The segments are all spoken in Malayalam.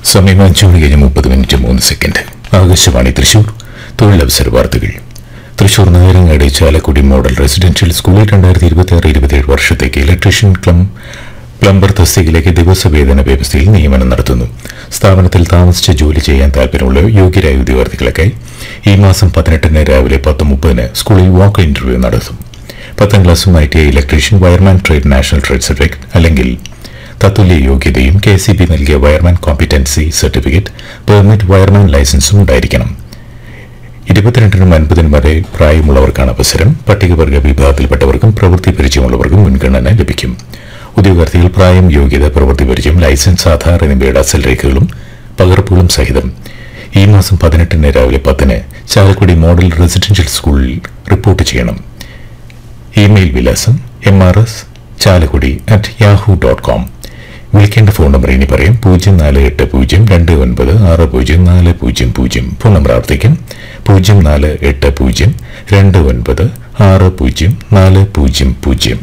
സമയം അഞ്ചു മണി കഴിഞ്ഞ് മുപ്പത് മിനിറ്റ് മൂന്ന് സെക്കൻഡ് ആകാശവാണി തൃശൂർ തൊഴിലവസര വാർത്തകൾ തൃശൂർ നായരങ്ങാടി ചാലക്കുടി മോഡൽ റെസിഡൻഷ്യൽ സ്കൂളിൽ രണ്ടായിരത്തി ഇരുപത്തി ആറ് ഇരുപത്തിയേഴ് വർഷത്തേക്ക് ഇലക്ട്രീഷ്യൻ ക്ലം പ്ലംബർ തസ്തികയിലേക്ക് ദിവസവേതന വ്യവസ്ഥയിൽ നിയമനം നടത്തുന്നു സ്ഥാപനത്തിൽ താമസിച്ച് ജോലി ചെയ്യാൻ താൽപ്പര്യമുള്ള യോഗ്യരായ ഉദ്യോഗാർത്ഥികൾക്കായി ഈ മാസം പതിനെട്ടിന് രാവിലെ പത്ത് മുപ്പതിന് സ്കൂളിൽ വാക്ക് ഇന്റർവ്യൂ നടത്തും പത്താം ക്ലാസ്സും I T I electrician wireman trade national trade certificate അല്ലെങ്കിൽ തത്തുല്യ യോഗ്യതയും കെ സി ബി നൽകിയ wireman competency certificate permit wireman ലൈസൻസും ഉണ്ടായിരിക്കണം ഇരുപത്തിരണ്ടിനും അൻപതിനും വരെ പ്രായമുള്ളവർക്കാണ് അവസരം പട്ടികവർഗ വിഭാഗത്തിൽപ്പെട്ടവർക്കും പ്രവൃത്തി പരിചയമുള്ളവർക്കും മുൻഗണന ലഭിക്കും ഉദ്യോഗാർത്ഥികൾ പ്രായം യോഗ്യത പ്രവൃത്തി പരിചയം ലൈസൻസ് ആധാർ എന്നിവയുടെ അസൽ രേഖകളും പകർപ്പുകളും സഹിതം ഈ മാസം പതിനെട്ടിന് രാവിലെ പത്തിന് ചാലക്കുടി മോഡൽ റെസിഡൻഷ്യൽ സ്കൂളിൽ റിപ്പോർട്ട് ചെയ്യണം ഇമെയിൽ വിലാസം M R S Chalakudy at yahoo dot com വിളിക്കേണ്ട ഫോൺ നമ്പർ ഇനി പറയും പൂജ്യം നാല് എട്ട് പൂജ്യം രണ്ട് ഒൻപത് ആറ് പൂജ്യം നാല് പൂജ്യം പൂജ്യം ഫോൺ നമ്പർ ആവർത്തിക്കും പൂജ്യം നാല് എട്ട് പൂജ്യം രണ്ട് ഒൻപത് ആറ് പൂജ്യം നാല് പൂജ്യം പൂജ്യം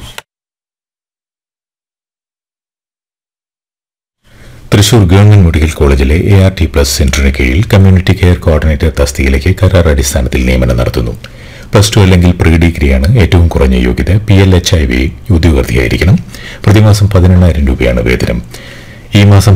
തൃശൂർ ഗവൺമെന്റ് മെഡിക്കൽ കോളേജിലെ എ ആർ ടി പ്ലസ് സെന്ററിന് കീഴിൽ കമ്മ്യൂണിറ്റി കെയർ കോർഡിനേറ്റർ തസ്തികയിലേക്ക് കരാർ അടിസ്ഥാനത്തിൽ നിയമനം നടത്തുന്നു പ്ലസ് ടു അല്ലെങ്കിൽ പ്രീ ഡിഗ്രിയാണ് ഏറ്റവും കുറഞ്ഞ യോഗ്യത P L H I V ഉദ്യോഗാർത്ഥിയായിരിക്കണം പ്രതിമാസം പതിനെണ്ണായിരം രൂപയാണ് വേതനം ഈ മാസം